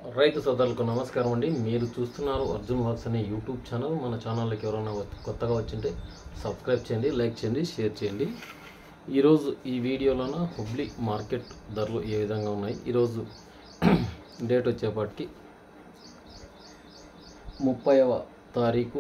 రైతు సోదరులకు నమస్కారం అండి మీరు చూస్తున్నారు అర్జున్ వాక్స్ అనే యూట్యూబ్ ఛానల్ మన ఛానల్కి ఎవరైనా కొత్త- కొత్తగా వచ్చింటే సబ్స్క్రైబ్ చేయండి లైక్ చేయండి షేర్ చేయండి ఈరోజు ఈ వీడియోలోన హుబ్లీ మార్కెట్ ధరలు ఏ విధంగా ఉన్నాయి ఈరోజు డేట్ వచ్చేపాటికి ముప్పైవ తారీఖు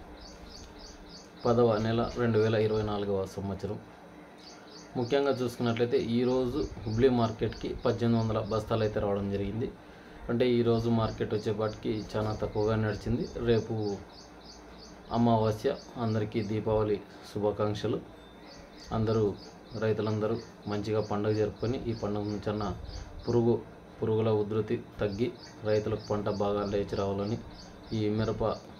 పదవ నెల రెండు వేల ఇరవై నాలుగవ సంవత్సరం ముఖ్యంగా చూసుకున్నట్లయితే ఈరోజు హుబ్లీ మార్కెట్కి పద్దెనిమిది వందల బస్తాలు అయితే రావడం జరిగింది అంటే ఈరోజు మార్కెట్ వచ్చేపాటికి చాలా తక్కువగా నడిచింది రేపు అమావాస్య అందరికీ దీపావళి శుభాకాంక్షలు అందరూ రైతులందరూ మంచిగా పండుగ జరుపుకొని ఈ పండుగ నుంచన్న పురుగు పురుగుల ఉధృతి తగ్గి రైతులకు పంట బాగా లేచి రావాలని ఈ మిరప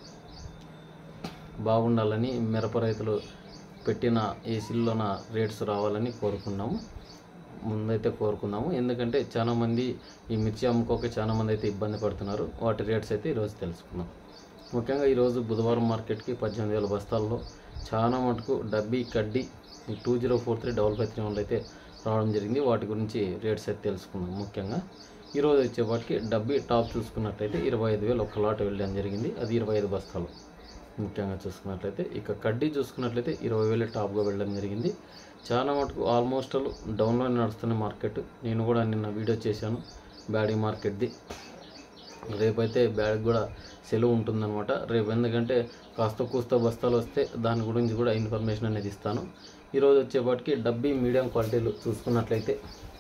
బాగుండాలని మిరప రైతులు పెట్టిన ఏసీల్లోన రేట్స్ రావాలని కోరుకున్నాము ముందైతే కోరుకుందాము ఎందుకంటే చాలా మంది ఈ మిర్చి అమ్ముకోక చాలా మంది అయితే ఇబ్బంది పడుతున్నారు వాటి రేట్స్ అయితే ఈరోజు తెలుసుకుందాం ముఖ్యంగా ఈరోజు బుధవారం మార్కెట్కి పద్దెనిమిది వేల బస్తాల్లో చాలా మటుకు డబ్బీ కడ్డీ ఈ two zero four three double five three వన్లు అయితే రావడం జరిగింది వాటి గురించి రేట్స్ అయితే తెలుసుకుందాం ముఖ్యంగా ఈరోజు వచ్చేపాటికి డబ్బీ టాప్ చూసుకున్నట్లయితే ఇరవై ఐదు వేలు ఒక లాట్ వెళ్ళడం జరిగింది అది ఇరవై ఐదు బస్తాలు ముఖ్యంగా చూసుకున్నట్లయితే ఇక కడ్డీ చూసుకున్నట్లయితే ఇరవై వేలు టాప్గా వెళ్ళడం జరిగింది చాలా మటుకు ఆల్మోస్ట్ ఆల్ డౌన్లో నడుస్తున్న మార్కెట్ నేను కూడా నిన్న వీడియో చేశాను బ్యాడీ మార్కెట్ది రేపైతే బ్యాగ్ కూడా సెలవు ఉంటుందన్నమాట రేపు ఎందుకంటే కాస్త కూస్త బస్తాలు వస్తే దాని గురించి కూడా ఇన్ఫర్మేషన్ అనేది ఇస్తాను ఈరోజు వచ్చేపాటికి డబ్బీ మీడియం క్వాలిటీలు చూసుకున్నట్లయితే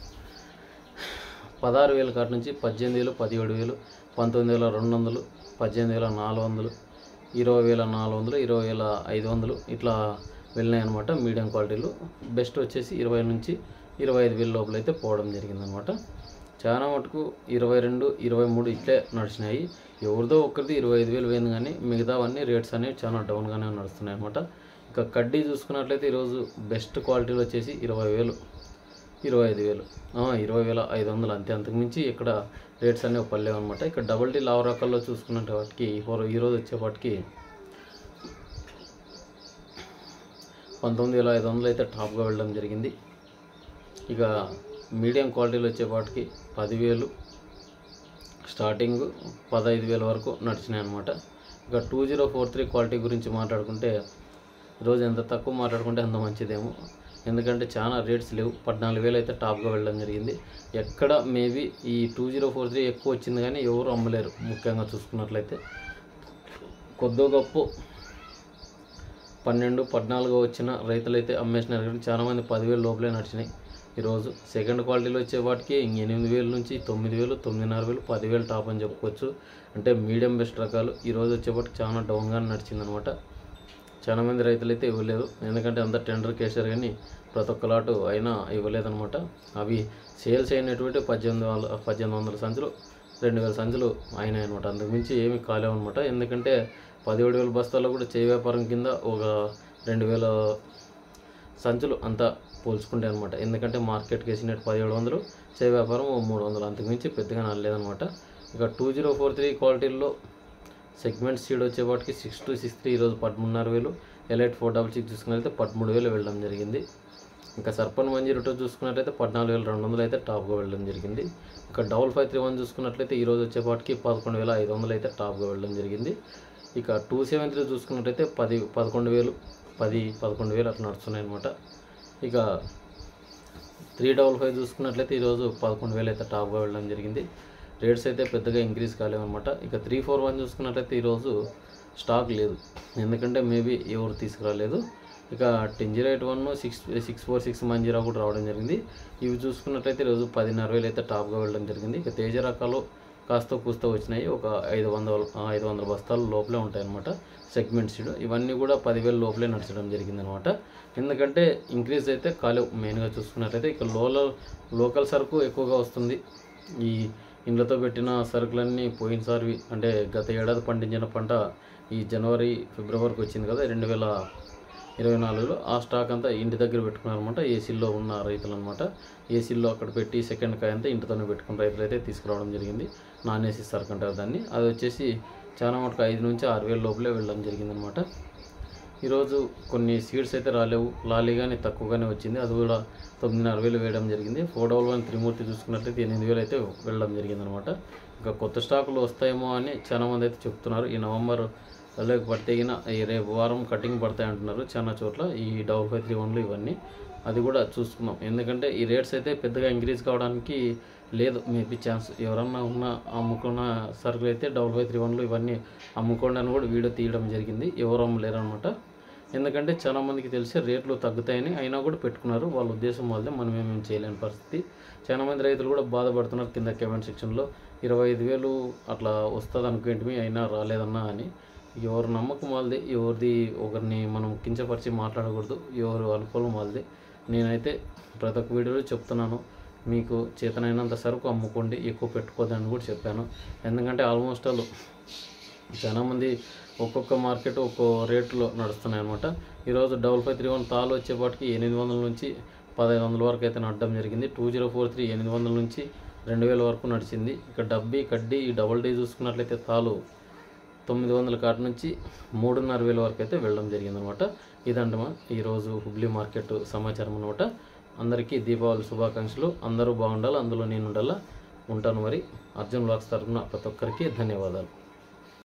పదహారు వేల కాటి నుంచి పద్దెనిమిది వేలు పదిహేడు వేలు పంతొమ్మిది వేల రెండు వందలు పద్దెనిమిది వేల నాలుగు వందలు ఇరవై వేల నాలుగు వందలు ఇరవై వేల ఐదు వందలు ఇట్లా వెళ్ళినాయి అనమాట మీడియం క్వాలిటీలు బెస్ట్ వచ్చేసి ఇరవై నుంచి ఇరవై ఐదు వేల లోపల అయితే పోవడం జరిగిందనమాట చాలా మటుకు ఇరవై రెండు ఇరవై మూడు ఇట్లే నడిచినాయి ఎవరిదో ఒక్కరిది ఇరవై ఐదు వేలు పోయింది కానీ మిగతావన్నీ రేట్స్ అనేవి చాలా డౌన్గానే నడుస్తున్నాయి అనమాట ఇక కడ్డీ చూసుకున్నట్లయితే ఈరోజు బెస్ట్ క్వాలిటీలో వచ్చేసి ఇరవై వేలు ఇరవై ఐదు వేలు ఆ, ఇరవై వేల ఐదు వందలు అంతే అంతకుమించి ఇక్కడ రేట్స్ అనేవి పడలేవు అనమాట ఇక్కడ డబుల్ టీ లావ్ రకాల్లో చూసుకున్నట్టు వాటికి ఈ- ఈరోజు వచ్చేపాటికి పంతొమ్మిది వేల ఐదు వందలు అయితే టాప్గా వెళ్ళడం జరిగింది ఇక మీడియం క్వాలిటీలో వచ్చేపాటికి పదివేలు స్టార్టింగ్ పదహైదు వేల వరకు నడిచినాయి అనమాట ఇక two zero four three quality గురించి మాట్లాడుకుంటే ఈరోజు ఎంత తక్కువ మాట్లాడుకుంటే అంత మంచిదేమో ఎందుకంటే చాలా రేట్స్ లేవు పద్నాలుగు వేలు అయితే టాప్గా వెళ్ళడం జరిగింది ఎక్కడ మేబీ ఈ టూ జీరో ఫోర్ త్రీ ఎక్కువ వచ్చింది కానీ ఎవరు అమ్మలేరు ముఖ్యంగా చూసుకున్నట్లయితే కొద్దో గొప్ప పన్నెండు పద్నాలుగు వచ్చిన రైతులైతే అమ్మేసినారు కానీ చాలామంది పదివేలు లోపలే నడిచినాయి ఈరోజు సెకండ్ క్వాలిటీలో వచ్చే వాటికి ఇంక ఎనిమిది వేల నుంచి తొమ్మిది వేలు తొమ్మిదిన్నర వేలు పదివేలు టాప్ అని చెప్పుకోవచ్చు అంటే మీడియం బెస్ట్ రకాలు ఈరోజు వచ్చేపాటికి చాలా డౌన్గా నడిచిందనమాట చాలా మంది రైతులు అయితే ఇవ్వలేదు ఎందుకంటే అంత టెండర్ కేసారు కానీ ప్రతి ఒక్క లాటు అయినా ఇవ్వలేదన్నమాట అవి సేల్స్ అయినటువంటి పద్దెనిమిది వందల పద్దెనిమిది వందల సంచులు రెండు వేల సంచులు అయినాయి అనమాట అంతకుమించి ఏమీ కాలేవన్నమాట ఎందుకంటే పదిహేడు వేల బస్తాల్లో కూడా చేయి వ్యాపారం కింద ఒక రెండు వేల సంచులు అంతా పోల్చుకుంటే అనమాట ఎందుకంటే మార్కెట్కి వేసినట్టు పదిహేడు వందలు చేయి వ్యాపారం ఓ మూడు వందలు అంతకుమించి పెద్దగా నడలేదన్నమాట ఇక టూ జీరో ఫోర్ త్రీ క్వాలిటీల్లో సెగ్మెంట్ సీడ్ వచ్చేపాటికి సిక్స్ టు సిక్స్ త్రీ ఈరోజు పదమూడున్నర వేలు ఎలైట్ ఫోర్ డబల్ సిక్స్ చూసుకున్నట్లయితే పదమూడు వేలు వెళ్ళడం జరిగింది ఇంకా సర్పన్ వన్ జీరో టూ చూసుకున్నట్లయితే పద్నాలుగు వేల రెండు వందలు అయితే టాప్గా వెళ్ళడం జరిగింది ఇంకా డబల్ ఫైవ్ త్రీ వన్ చూసుకున్నట్లయితే ఈరోజు వచ్చేపాటికి పదకొండు వేల ఐదు వందలు అయితే టాప్గా వెళ్ళడం జరిగింది ఇక టూ సెవెన్ త్రీ చూసుకున్నట్లయితే పది పదకొండు వేలు పది పదకొండు వేలు అట్లా నడుస్తున్నాయి అనమాట ఇక త్రీ డబల్ ఫైవ్ చూసుకున్నట్లయితే ఈరోజు పదకొండు వేలు అయితే టాప్గా వెళ్ళడం జరిగింది రేట్స్ అయితే పెద్దగా ఇంక్రీజ్ కాలేవన్నమాట ఇక త్రీ ఫోర్ వన్ చూసుకున్నట్లయితే ఈరోజు స్టాక్ లేదు ఎందుకంటే మేబీ ఎవరు తీసుకురాలేదు ఇక ten zero eight one six six four six one zero కూడా రావడం జరిగింది ఇవి చూసుకున్నట్లయితే ఈరోజు పదిన్నర వేలు అయితే టాప్గా వెళ్ళడం జరిగింది ఇక తేజ రకాలు కాస్త కూస్త వచ్చినాయి ఒక ఐదు వందల ఐదు వందల బస్తాలు లోపలే ఉంటాయన్నమాట సెగ్మెంట్ సీడ్ ఇవన్నీ కూడా పదివేల లోపలే నడచడం జరిగిందనమాట ఎందుకంటే ఇంక్రీజ్ అయితే కాలేవు మెయిన్గా చూసుకున్నట్లయితే ఇక లోకల్ లోకల్ సరుకు ఎక్కువగా వస్తుంది ఈ ఇండ్లతో పెట్టిన సరుకులన్నీ పోయినసారి అంటే గత ఏడాది పండించిన పంట ఈ జనవరి ఫిబ్రవరికి వచ్చింది కదా రెండు వేల ఇరవై నాలుగులో ఆ స్టాక్ అంతా ఇంటి దగ్గర పెట్టుకున్నారనమాట ఏసీల్లో ఉన్న రైతులు అనమాట ఏసీల్లో అక్కడ పెట్టి సెకండ్ కాయ అంతా ఇంటితోనే పెట్టుకున్న రైతులు అయితే తీసుకురావడం జరిగింది నాన్ ఏసీ సరుకు అంటారు దాన్ని అది వచ్చేసి చాలా మటుకు ఐదు నుంచి ఆరు వేల లోపలే వెళ్ళడం జరిగిందనమాట ఈరోజు కొన్ని సీడ్స్ అయితే రాలేవు లాలీ కానీ తక్కువగానే వచ్చింది అది కూడా తొమ్మిదిన్నర వేలు వేయడం జరిగింది ఫోర్ డబల్ వన్ త్రిమూర్తి చూసుకున్నట్లయితే ఎనిమిది వేలు అయితే వెళ్ళడం జరిగింది అనమాట ఇంకా కొత్త స్టాకులు వస్తాయేమో అని చాలా మంది అయితే చెప్తున్నారు ఈ నవంబర్ లోకి పడితే గిన ఈ రేపు వారం కటింగ్ పడతాయి అంటున్నారు చాలా చోట్ల ఈ డబల్ ఫైవ్ త్రీ వన్లు ఇవన్నీ అది కూడా చూసుకున్నాం ఎందుకంటే ఈ రేట్స్ అయితే పెద్దగా ఇంక్రీజ్ కావడానికి లేదు మేబీ ఛాన్స్ ఎవరన్నా ఉన్న అమ్ముకున్న సరుకులు అయితే డబల్ ఫైవ్ త్రీ వన్లు ఇవన్నీ అమ్ముకోండి అని కూడా వీడియో తీయడం జరిగింది ఎవరు అమ్మలేరు అనమాట ఎందుకంటే చాలా మందికి తెలిసి రేట్లు తగ్గుతాయని అయినా కూడా పెట్టుకున్నారు వాళ్ళ ఉద్దేశం వాళ్ళదే మనం ఏమేమి చేయలేని పరిస్థితి చాలా మంది రైతులు కూడా బాధపడుతున్నారు కింద కమెంట్ సెక్షన్లో ఇరవై ఐదు వేలు అట్లా వస్తుంది అనుకుంటే అయినా రాలేదన్నా అని ఎవరు నమ్మకం వాళ్ళది ఎవరిది ఒకరిని మనం కించపరిచి మాట్లాడకూడదు ఎవరు అనుకూలం వాళ్ళది నేనైతే ప్రతి ఒక్క వీడియోలో చెప్తున్నాను మీకు చేతనైనంత సరుకు అమ్ముకోండి ఎక్కువ పెట్టుకోదని కూడా చెప్పాను ఎందుకంటే ఆల్మోస్ట్ ఆల్ చాలామంది ఒక్కొక్క మార్కెట్ ఒక్కో రేట్లో నడుస్తున్నాయి అనమాట ఈరోజు డబల్ ఫైవ్ త్రీ వన్ తాలు వచ్చేపాటికి ఎనిమిది వందల నుంచి పదహైదు వందల వరకు అయితే నడడం జరిగింది టూ జీరో ఫోర్ త్రీ ఎనిమిది వందల నుంచి రెండు వేల వరకు నడిచింది ఇక డబ్బీ కడ్డీ ఈ డబల్ డీ చూసుకున్నట్లయితే తాలు తొమ్మిది వందల కాటి నుంచి మూడున్నర వేల వరకు అయితే వెళ్ళడం జరిగింది అనమాట ఇదంటమా ఈరోజు హుబ్లీ మార్కెట్ సమాచారం అనమాట అందరికీ దీపావళి శుభాకాంక్షలు అందరూ బాగుండాలి అందులో నేను ఉండాలా ఉంటాను మరి అర్జున్ బ్లాగ్స్ తరఫున ప్రతి ఒక్కరికి ధన్యవాదాలు